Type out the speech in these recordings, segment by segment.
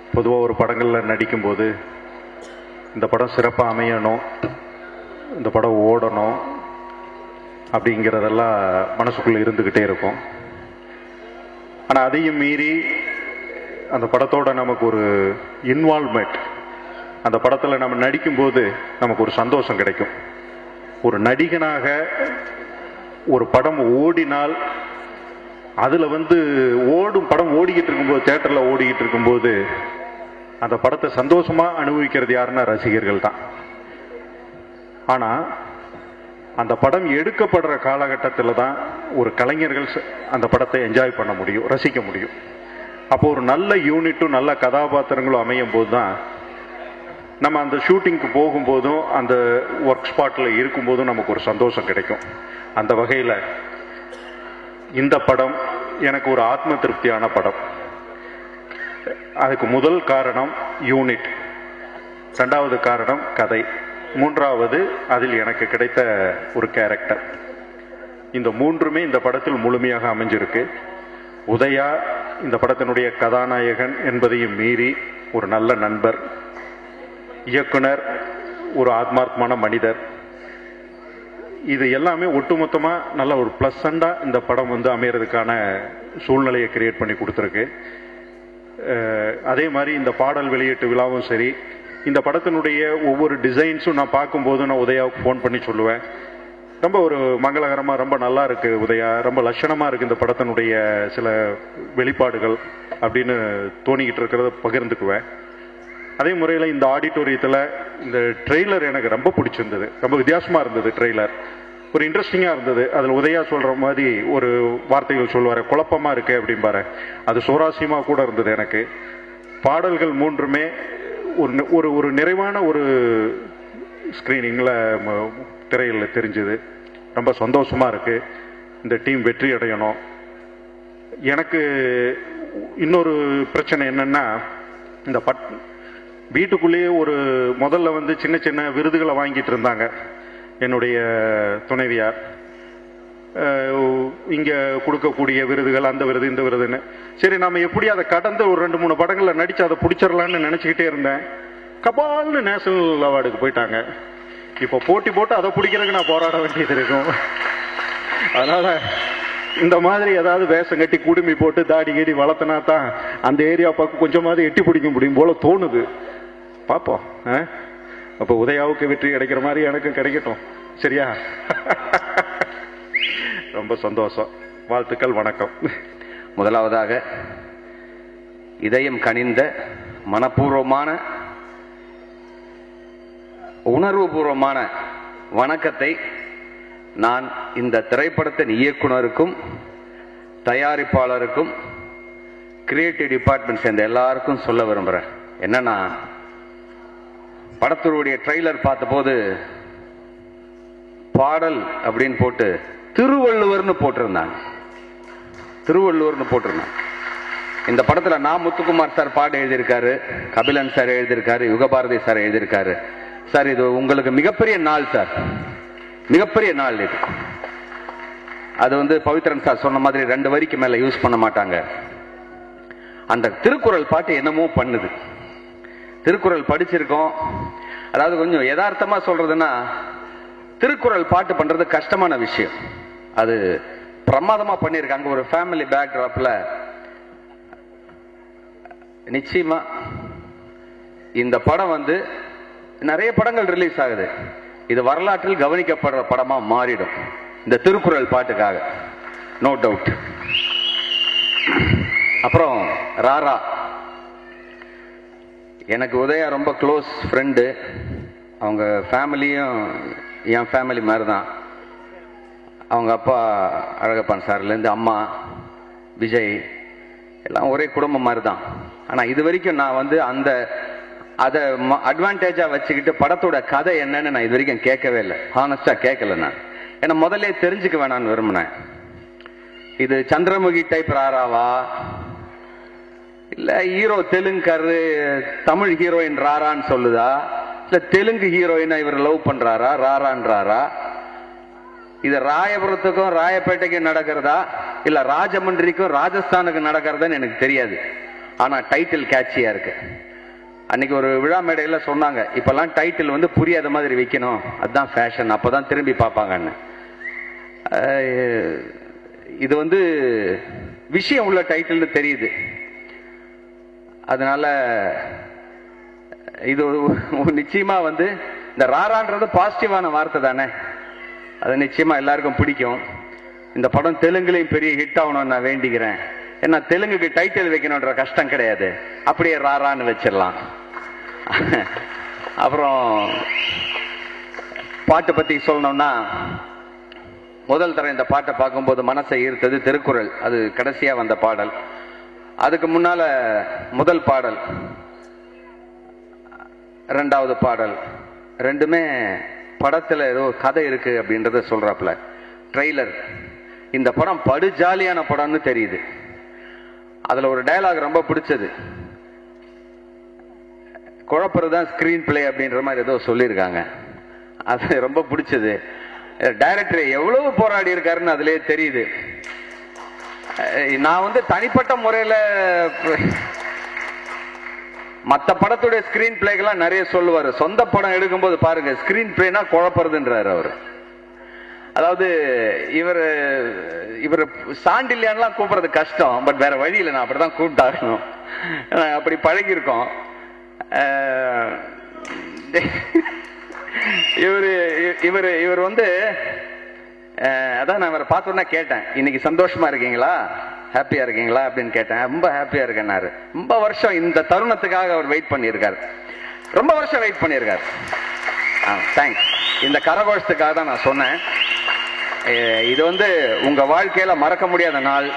பொதுவாக ஒரு படங்களில் நடிக்கும்போது இந்த படம் சிறப்பாக அமையணும் இந்த படம் ஓடணும் அப்படிங்கிறதெல்லாம் மனசுக்குள்ளே இருந்துக்கிட்டே இருக்கும் ஆனால் அதையும் மீறி அந்த படத்தோட நமக்கு ஒரு இன்வால்மெண்ட் அந்த படத்தில் நம்ம நடிக்கும்போது நமக்கு ஒரு சந்தோஷம் கிடைக்கும் ஒரு நடிகனாக ஒரு படம் ஓடினால் அதில் வந்து ஓடும் படம் ஓடிக்கிட்டு இருக்கும்போது தேட்டரில் ஓடிக்கிட்டு இருக்கும்போது அந்த படத்தை சந்தோஷமாக அனுபவிக்கிறது யாருன்னா ரசிகர்கள் தான் ஆனால் அந்த படம் எடுக்கப்படுற காலகட்டத்தில் தான் ஒரு கலைஞர்கள் ச- அந்த படத்தை என்ஜாய் பண்ண முடியும் ரசிக்க முடியும் அப்போ ஒரு நல்ல யூனிட்டும் நல்ல கதாபாத்திரங்களும் அமையும் போது தான் நம்ம அந்த ஷூட்டிங்க்கு போகும்போதும் அந்த ஒர்க் ஸ்பாட்டில் இருக்கும்போதும் நமக்கு ஒரு சந்தோஷம் கிடைக்கும் அந்த வகையில் இந்த படம் எனக்கு ஒரு ஆத்ம திருப்தியான படம் அதுக்கு முதல் காரணம் யூனிட் ரெண்டாவது காரணம் கதை மூன்றாவது அதில் எனக்கு கிடைத்த ஒரு கேரக்டர் இந்த மூன்றுமே இந்த படத்தில் முழுமையாக அமைஞ்சிருக்கு உதயா இந்த படத்தினுடைய கதாநாயகன் என்பதையும் மீறி ஒரு நல்ல நண்பர் இயக்குனர் ஒரு ஆத்மார்த்தமான மனிதர் இது எல்லாமே ஒட்டுமொத்தமா நல்ல ஒரு பிளசண்டா இந்த படம் வந்து அமையறதுக்கான சூழ்நிலையை கிரியேட் பண்ணி கொடுத்துருக்கு அஹ் அதே மாதிரி இந்த பாடல் வெளியீட்டு விழாவும் சரி இந்த படத்தினுடைய ஒவ்வொரு டிசைன்ஸும் நான் பார்க்கும்போது நான் உதயாவுக்கு ஃபோன் பண்ணி சொல்லுவேன் ரொம்ப ஒரு மங்களகரமா ரொம்ப நல்லா இருக்கு உதயா ரொம்ப லட்சணமா இருக்கு இந்த படத்தினுடைய சில வெளிப்பாடுகள் அப்படின்னு தோணிக்கிட்டு இருக்கிறத பகிர்ந்துக்குவேன் அதே முறையில் இந்த ஆடிட்டோரியத்தில் இந்த ட்ரெய்லர் எனக்கு ரொம்ப பிடிச்சிருந்தது ரொம்ப வித்தியாசமாக இருந்தது ட்ரெய்லர் ஒரு இன்ட்ரெஸ்டிங்காக இருந்தது அதில் உதயா சொல்கிற மாதிரி ஒரு வார்த்தைகள் சொல்லுவார் குழப்பமாக இருக்கு அப்படிம்பாரு அது சுவாரஸ்யமாக கூட இருந்தது எனக்கு பாடல்கள் மூன்றுமே ஒரு நி- ஒரு ஒரு நிறைவான ஒரு ஸ்க்ரீனிங்கில் திரையில் தெரிஞ்சுது ரொம்ப சந்தோஷமாக இருக்குது இந்த டீம் வெற்றி அடையணும் எனக்கு இன்னொரு பிரச்சனை என்னன்னா இந்த பட் வீட்டுக்குள்ளேயே ஒரு முதல்ல வந்து சின்ன சின்ன விருதுகளை வாங்கிட்டு இருந்தாங்க என்னுடைய துணைவியார் அஹ் இங்க கொடுக்கக்கூடிய விருதுகள் அந்த விருது இந்த விருதுன்னு சரி நாம எப்படி அதை கடந்து ஒரு ரெண்டு மூணு படங்கள்ல நடிச்சு அதை பிடிச்சிடலான்னு நினைச்சுக்கிட்டே இருந்தேன் கபால்னு நேஷனல் அவார்டுக்கு போயிட்டாங்க இப்போ போட்டி போட்டு அதை பிடிக்கிறதுக்கு நான் போராட வேண்டியது இருக்கும் அதனால இந்த மாதிரி ஏதாவது வேஷம் கட்டி குடுமி போட்டு தாடி கீடி வளர்த்தனா தான் அந்த ஏரியா பக்கம் கொஞ்சமாவது எட்டி பிடிக்க முடியும் போல தோணுது பார்ப்போம் ஆ? அப்போ உதயாவுக்கு வெற்றி கிடைக்கிற மாதிரி எனக்கு கிடைக்கட்டும் சரியா ரொம்ப சந்தோஷம் வாழ்த்துக்கள் வணக்கம் முதலாவதாக இதயம் கனிந்த மனப்பூர்வமான உணர்வுபூர்வமான வணக்கத்தை நான் இந்த திரைப்படத்தின் இயக்குனருக்கும் தயாரிப்பாளருக்கும் கிரியேட்டிவ் டிபார்ட்மெண்ட் சேர்ந்த எல்லாருக்கும் சொல்ல விரும்புகிறேன் என்னன்னா படத்தினுடைய ட்ரெய்லர் பார்த்தபோது பாடல் அப்படின்னு போட்டு திருவள்ளுவர்னு போட்டிருந்தாங்க திருவள்ளுவர்னு போட்டிருந்தாங்க இந்த படத்துல நான் முத்துக்குமார் சார் பாட்டு எழுதியிருக்காரு கபிலன் சார் எழுதியிருக்காரு யுகபாரதி சார் எழுதியிருக்காரு சார் இது உங்களுக்கு மிகப்பெரிய நாள் சார் மிகப்பெரிய நாள் இது அது வந்து பவித்ரன் சார் சொன்ன மாதிரி ரெண்டு வரிக்கு மேல யூஸ் பண்ண மாட்டாங்க அந்த திருக்குறள் பாட்டு என்னமோ பண்ணுது திருக்குறள் படிச்சிருக்கோம் அதாவது கொஞ்சம் யதார்த்தமா சொல்றதுன்னா திருக்குறள் பாட்டு பண்றது கஷ்டமான விஷயம் அது பிரமாதமா பண்ணியிருக்காங்க ஒரு ஃபேமிலி பேக்ராப்ல நிச்சயமா இந்த படம் வந்து நிறைய படங்கள் ரிலீஸ் ஆகுது இது வரலாற்றில் கவனிக்கப்படுற படமா மாறிடும் இந்த திருக்குறள் பாட்டுக்காக நோ டவுட் அப்புறம் ராரா எனக்கு உதயா ரொம்ப க்ளோஸ் ஃப்ரெண்டு அவங்க ஃபேமிலியும் என் ஃபேமிலி மாதிரி தான் அவங்க அப்பா அழகப்பன் சார்லேருந்து அம்மா விஜய் எல்லாம் ஒரே குடும்பம் மாதிரி தான் ஆனால் இது வரைக்கும் நான் வந்து அந்த அதை அட்வான்டேஜாக வச்சுக்கிட்டு படத்தோட கதை என்னன்னு நான் இது வரைக்கும் கேட்கவே இல்லை ஹானஸ்டாக கேட்கல நான் ஏன்னா முதல்ல தெரிஞ்சுக்க வேணாம்னு விரும்பினேன் இது சந்திரமுகி டைப் ராராவா இல்ல ஹீரோ தெலுங்கரு தமிழ் ஹீரோயின் ராரான்னு சொல்லுதா இல்ல தெலுங்கு ஹீரோயினை இவர் லவ் பண்றாரா ராரான்றாரா இது ராயபுரத்துக்கும் ராயப்பேட்டைக்கும் நடக்கிறதா இல்ல ராஜமன்றிக்கும் ராஜஸ்தானுக்கும் நடக்கிறதான்னு எனக்கு தெரியாது ஆனா டைட்டில் கேட்சியா இருக்கு அன்னைக்கு ஒரு விழா மேடையில் சொன்னாங்க இப்பெல்லாம் டைட்டில் வந்து புரியாத மாதிரி வைக்கணும் அதுதான் ஃபேஷன் அப்பதான் திரும்பி பார்ப்பாங்கன்னு அஹ், இது வந்து விஷயம் உள்ள டைட்டில்னு தெரியுது அதனால இது ஒரு- ஒரு நிச்சயமா வந்து இந்த ராரான்றது பாசிட்டிவான வார்த்தை தானே அது நிச்சயமா எல்லாருக்கும் பிடிக்கும் இந்த படம் தெலுங்குலையும் பெரிய ஹிட் ஆகணும்னு நான் வேண்டிக்கிறேன் ஏன்னா தெலுங்குக்கு டைட்டில் வைக்கணுன்ற கஷ்டம் கிடையாது அப்படியே ராரான்னு வச்சிடலாம் அப்புறம் பாட்டு பத்தி சொல்லணும்னா முதல் தர இந்த பாட்டை பார்க்கும்போது மனசை ஈர்த்தது திருக்குறள் அது கடைசியா வந்த பாடல் அதுக்கு முன்னால முதல் பாடல் ரெண்டாவது பாடல் ரெண்டுமே படத்துல ஏதோ கதை இருக்கு அப்படின்றத சொல்றாப்ல ட்ரெய்லர் இந்த படம் படு ஜாலியான படம்னு தெரியுது அதுல ஒரு டயலாக் ரொம்ப பிடிச்சது குழப்பறது தான் ஸ்கிரீன் பிளே அப்படின்ற மாதிரி ஏதோ சொல்லியிருக்காங்க அது ரொம்ப பிடிச்சது டைரக்டர் எவ்வளவு போராடி இருக்காருன்னு அதுலயே தெரியுது அஹ் நான் வந்து தனிப்பட்ட முறையில மத்த படத்துடைய ஸ்கிரீன் பிளேக்கெல்லாம் நிறைய சொல்லுவாரு சொந்த படம் எடுக்கும்போது பாருங்க ஸ்கிரீன் பிளேனா குழப்பறதுன்றாரு அவரு அதாவது இவர் இவர் சாண்டில்யான்லாம் கூப்பிடுறது கஷ்டம் பட் வேற வழி இல்லை நான் அப்படிதான் கூப்பிட்டாகணும் நான் அப்படி பழகியிருக்கோம் அஹ் இவரு இவர் இவர் வந்து அஹ், அதான் நான் இவரை பார்த்த உடனே கேட்டேன் இன்னைக்கு சந்தோஷமா இருக்கீங்களா ஹாப்பியா இருக்கீங்களா அப்படின்னு கேட்டேன் ரொம்ப ஹாப்பியா இருக்கேன்னாரு ரொம்ப வருஷம் இந்த தருணத்துக்காக அவர் வெயிட் பண்ணியிருக்காரு ரொம்ப வருஷம் வெயிட் பண்ணியிருக்காரு தேங்க்ஸ் இந்த கரகோஷத்துக்காக தான் நான் சொன்னேன் அஹ், இது வந்து உங்க வாழ்க்கையில மறக்க முடியாத நாள்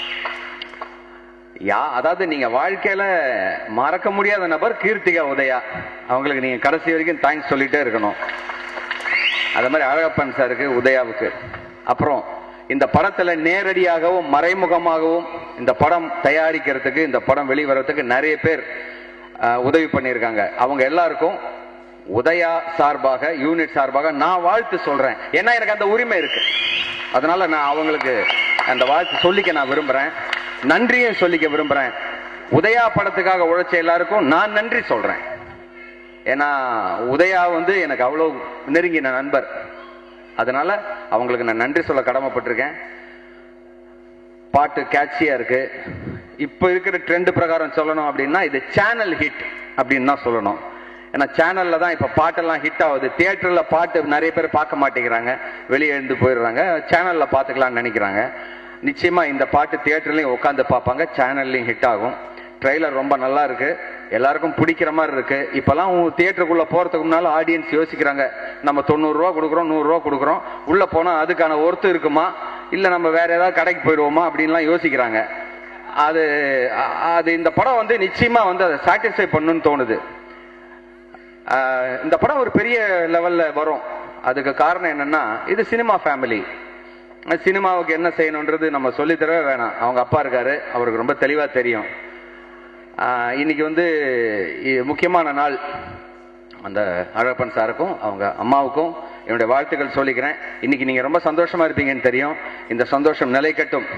யா அதாவது நீங்க வாழ்க்கையில மறக்க முடியாத நபர் கீர்த்திகா உதயா அவங்களுக்கு நீங்க கடைசி வரைக்கும் தேங்க்ஸ் சொல்லிட்டே இருக்கணும் அது மாதிரி அழகப்பன் சாருக்கு உதயாவுக்கு அப்புறம் இந்த படத்துல நேரடியாகவும் மறைமுகமாகவும் இந்த படம் தயாரிக்கிறதுக்கு இந்த படம் வெளிவரத்துக்கு நிறைய பேர் அஹ், உதவி பண்ணியிருக்காங்க அவங்க எல்லாருக்கும் உதயா சார்பாக யூனிட் சார்பாக நான் வாழ்த்து சொல்றேன் ஏன்னா எனக்கு அந்த உரிமை இருக்கு அதனால நான் அவங்களுக்கு அந்த வாழ்த்து சொல்லிக்க நான் விரும்புறேன் நன்றியும் சொல்லிக்க விரும்புறேன் உதயா படத்துக்காக உழைச்ச எல்லாருக்கும் நான் நன்றி சொல்றேன் ஏன்னா உதயா வந்து எனக்கு அவ்வளவு நெருங்கின நண்பர் அதனால அவங்களுக்கு நான் நன்றி சொல்ல கடமைப்பட்டிருக்கேன் பாட்டு கேட்சியா இருக்கு இப்ப இருக்கிற ட்ரெண்ட் பிரகாரம் சொல்லணும் அப்படின்னா இது சேனல் ஹிட் அப்படின்னு தான் சொல்லணும் ஏன்னா சேனல்ல தான் இப்ப பாட்டெல்லாம் ஹிட் ஆகுது தியேட்டர்ல பாட்டு நிறைய பேர் பார்க்க மாட்டேங்கிறாங்க வெளியே எழுந்து போயிடுறாங்க சேனல்ல பாத்துக்கலாம்னு நினைக்கிறாங்க நிச்சயமா இந்த பாட்டு தியேட்டர்லயும் உட்காந்து பார்ப்பாங்க சேனல்லையும் ஹிட் ஆகும் ட்ரெய்லர் ரொம்ப நல்லா இருக்கு எல்லாருக்கும் பிடிக்கிற மாதிரி இருக்கு இப்பெல்லாம் தியேட்டருக்குள்ள போறதுக்கு முன்னால ஆடியன்ஸ் யோசிக்கிறாங்க நம்ம தொண்ணூறு ரூபா கொடுக்குறோம் நூறு ரூபா கொடுக்குறோம் உள்ள போனா அதுக்கான ஒர்த்து இருக்குமா இல்ல நம்ம வேற ஏதாவது கடைக்கு போயிடுவோமா அப்படின்லாம் யோசிக்கிறாங்க அது அ- அது இந்த படம் வந்து நிச்சயமா வந்து அதை சாட்டிஸ்ஃபை பண்ணுன்னு தோணுது ஆஹ் இந்த படம் ஒரு பெரிய லெவல்ல வரும் அதுக்கு காரணம் என்னன்னா இது சினிமா ஃபேமிலி சினிமாவுக்கு என்ன செய்யணுன்றது நம்ம சொல்லித் தரவே வேணாம் அவங்க அப்பா இருக்காரு அவருக்கு ரொம்ப தெளிவா தெரியும் ஆஹ் இன்னைக்கு வந்து இ- முக்கியமான நாள் அந்த அழகப்பன் சாருக்கும் அவங்க அம்மாவுக்கும் என்னுடைய வாழ்த்துக்கள் சொல்லிக்கிறேன் இன்னைக்கு நீங்க ரொம்ப சந்தோஷமா இருப்பீங்கன்னு தெரியும் இந்த சந்தோஷம் நிலைக்கட்டும்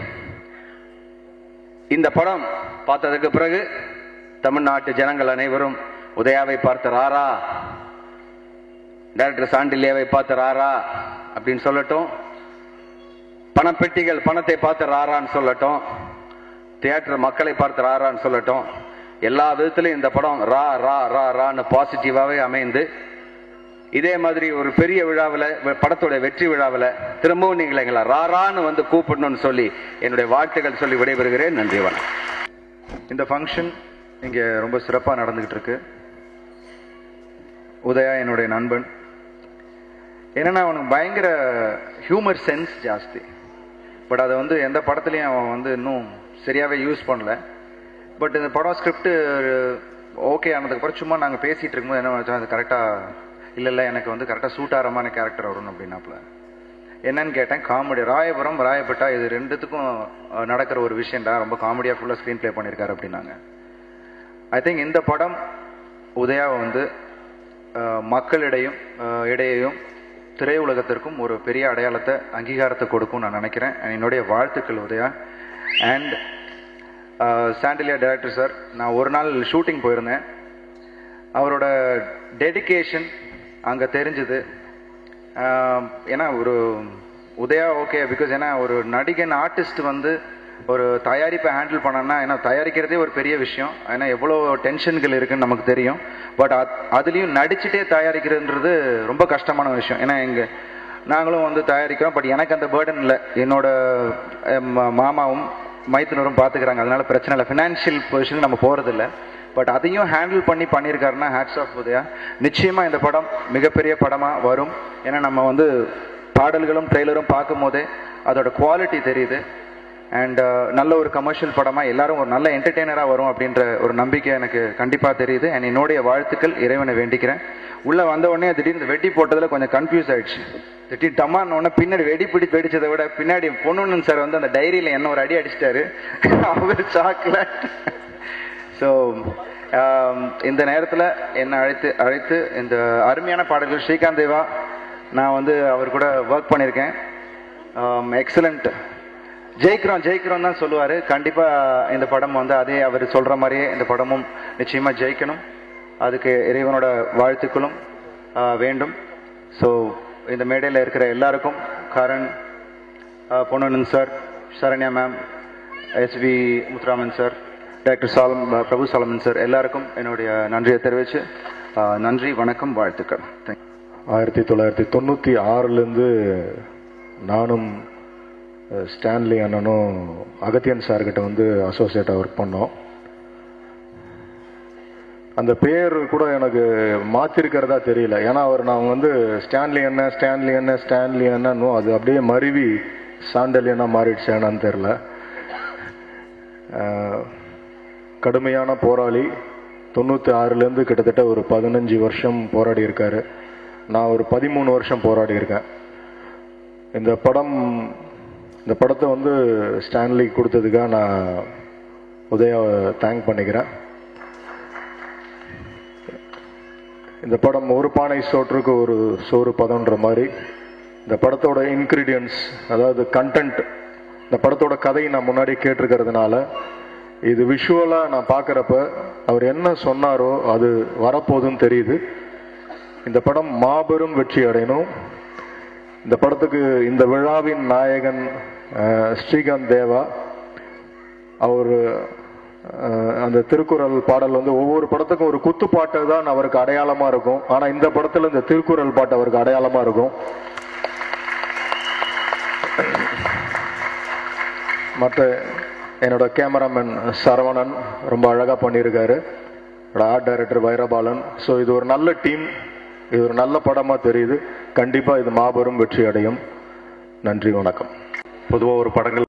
இந்த படம் பார்த்ததுக்கு பிறகு தமிழ்நாட்டு ஜனங்கள் அனைவரும் உதயாவை பார்த்த ராரா டைரக்டர் சாண்டில்யாவை பார்த்த ராரா அப்படின்னு சொல்லட்டும் பணப்பெட்டிகள் பணத்தை பார்த்து ராரான்னு சொல்லட்டும் தியேட்டர் மக்களை பார்த்து ராரான்னு சொல்லட்டும் எல்லா விதத்திலும் இந்த படம் ரா ரா ரா ரான்னு பாசிட்டிவாவே அமைந்து இதே மாதிரி ஒரு பெரிய விழாவில் படத்தோட வெற்றி விழாவில் திரும்பவும் நீங்கள் எங்களை ராரான்னு வந்து கூப்பிடணும்னு சொல்லி என்னுடைய வாழ்த்துக்கள் சொல்லி விடைபெறுகிறேன் நன்றி வணக்கம் இந்த ஃபங்க்ஷன் இங்கே ரொம்ப சிறப்பாக நடந்துகிட்டு இருக்கு உதயா என்னுடைய நண்பன் என்னன்னா அவனுக்கு பயங்கர ஹியூமர் சென்ஸ் ஜாஸ்தி பட் அதை வந்து எந்த படத்துலையும் அவன் வந்து இன்னும் சரியாகவே யூஸ் பண்ணல பட் இந்த படம் ஸ்கிரிப்ட் ஓகே ஆனதுக்கப்புறம் சும்மா நாங்கள் பேசிகிட்டு இருக்கும்போது என்ன நினச்சோம் அது கரெக்டாக இல்லை இல்லை எனக்கு வந்து கரெக்டாக சூட் ஆகிறமான கேரக்டர் வரும் அப்படின்னாப்புல என்னன்னு கேட்டேன் காமெடி ராயபுரம் ராயப்பட்டா இது ரெண்டுத்துக்கும் அஹ், நடக்கிற ஒரு விஷயம்டா ரொம்ப காமெடியாக ஃபுல்லாக ஸ்க்ரீன் ப்ளே பண்ணியிருக்காரு அப்படின்னாங்க ஐ திங்க் இந்த படம் உதயாவை வந்து அஹ், மக்களிடையும் அஹ், இடையேயும் திரையுலகத்திற்கும் ஒரு பெரிய அடையாளத்தை அங்கீகாரத்தை கொடுக்கும் நான் நினைக்கிறேன் And என்னுடைய வாழ்த்துக்கள் Udaya and Sandilya director sir நான் ஒரு நாள் ஷூட்டிங் போயிருந்தேன் அவரோட டெடிகேஷன் அங்கே தெரிஞ்சுது ஆஹ் ஏன்னா ஒரு உதயா ஓகே பிகாஸ் ஏன்னா ஒரு நடிகன் ஆர்டிஸ்ட் வந்து ஒரு தயாரிப்பை ஹேண்டில் பண்ணனா ஏன்னா தயாரிக்கிறதே ஒரு பெரிய விஷயம் ஏன்னா எவ்வளோ டென்ஷன்கள் இருக்குன்னு நமக்கு தெரியும் பட் அதுலேயும் நடிச்சுட்டே தயாரிக்கிறதுன்றது ரொம்ப கஷ்டமான விஷயம் ஏன்னா எங்க நாங்களும் வந்து தயாரிக்கிறோம் பட் எனக்கு அந்த பேர்டன் இல்லை என்னோட அஹ், ம- மாமாவும் மைத்துனரும் பார்த்துக்கிறாங்க அதனால பிரச்சனை இல்லை ஃபினான்ஷியல் பொசிஷன் நம்ம போகிறதில்ல பட் அதையும் ஹேண்டில் பண்ணி பண்ணியிருக்காருன்னா ஹேட்ஸ் ஆஃப் உதயா நிச்சயமா இந்த படம் மிகப்பெரிய படமா வரும் ஏன்னா நம்ம வந்து பாடல்களும் ட்ரெய்லரும் பார்க்கும் போதே அதோட குவாலிட்டி தெரியுது அண்ட் நல்ல ஒரு கமர்ஷியல் படமா எல்லாரும் ஒரு நல்ல என்டர்டெய்னரா வரும் அப்படின்ற ஒரு நம்பிக்கை எனக்கு கண்டிப்பா தெரியுது அண்ட் என்னுடைய வாழ்த்துக்கள் இறைவனை வேண்டிக்கிறேன் உள்ள வந்த உடனே திடீர்னு இந்த வெட்டி போட்டதுல கொஞ்சம் கன்ஃபியூஸ் ஆயிடுச்சு திடீர்னு டமான்னு உடனே பின்னாடி வெடி பிடி வெடிச்சதை விட பின்னாடி பொண்ணுன்னு சார் வந்து அந்த டைரியில என்ன ஒரு அடி அடிச்சிட்டாரு அவர் சாக்லேட் ஸோ இந்த நேரத்தில் என்னை அழைத்து அழைத்து இந்த அருமையான பாடல்கள் ஸ்ரீகாந்த் தேவா நான் வந்து அவர் கூட ஒர்க் பண்ணியிருக்கேன் எக்ஸலண்ட் ஜெயிக்கிறோம் ஜெயிக்கிறோம் தான் சொல்லுவார் கண்டிப்பாக இந்த படம் வந்து அதே அவர் சொல்கிற மாதிரியே இந்த படமும் நிச்சயமாக ஜெயிக்கணும் அதுக்கு இறைவனோட வாழ்த்துக்களும் ஆஹ், வேண்டும் ஸோ இந்த மேடையில் இருக்கிற எல்லாருக்கும் Karan Ponnan sir Saranya ma'am S V Muthuraman sir doctor Salam Prabhu Solomon sir எல்லாருக்கும் என்னுடைய நன்றியை தெரிவித்து ஆஹ், நன்றி வணக்கம் வாழ்த்துக்கள் தேங்க் ஆயிரத்தி தொள்ளாயிரத்தி தொண்ணூற்றி ஆறுலேருந்து நானும் அஹ், ஸ்டான்லி அண்ணனும் அகத்தியன் சார்கிட்ட வந்து அசோசியேட்டாக ஒர்க் பண்ணோம் அந்த பேர் கூட எனக்கு மாத்திருக்கிறதா தெரியல ஏன்னா அவர் நான் வந்து ஸ்டான்லி என்ன ஸ்டான்லி என்ன ஸ்டான்லி என்னன்னு அது அப்படியே மருவி சாண்டலி என்ன மாறிடுச்சு என்னன்னு தெரில அஹ், கடுமையான போராளி தொண்ணூற்றி ஆறுலேருந்து கிட்டத்தட்ட ஒரு பதினஞ்சு வருஷம் போராடி இருக்காரு நான் ஒரு பதிமூணு வருஷம் போராடி இருக்கேன் இந்த படம் இந்த படத்தை வந்து ஸ்டான்லி கொடுத்ததுக்காக நான் உதயாவை தேங்க் பண்ணிக்கிறேன் இந்த படம் ஒரு பானை சோற்றுக்கு ஒரு சோறு பதம்ன்ற மாதிரி இந்த படத்தோட இன்கிரீடியன்ஸ் அதாவது கண்டென்ட் இந்த படத்தோட கதையை நான் முன்னாடி கேட்டிருக்கிறதுனால இது விஷுவலா நான் பார்க்கறப்ப அவர் என்ன சொன்னாரோ அது வரப்போகுதுன்னு தெரியுது இந்த படம் மாபெரும் வெற்றி அடையணும் இந்த படத்துக்கு இந்த விழாவின் நாயகன் அஹ், ஸ்ரீகாந்த் தேவா அவர் அஹ், அந்த திருக்குறள் பாடல் வந்து ஒவ்வொரு படத்துக்கும் ஒரு குத்துப்பாட்டு தான் அவருக்கு அடையாளமா இருக்கும் ஆனா இந்த படத்துல இந்த திருக்குறள் பாட்டு அவருக்கு அடையாளமா இருக்கும் மற்ற என்னோட கேமராமேன் சரவணன் ரொம்ப அழகா பண்ணியிருக்காரு என்னோட ஆர்ட் டைரக்டர் வைரபாலன் ஸோ இது ஒரு நல்ல டீம் இது ஒரு நல்ல படமா தெரியுது கண்டிப்பா இது மாபெரும் வெற்றி அடையும் நன்றி வணக்கம் பொதுவாக ஒரு படங்கள்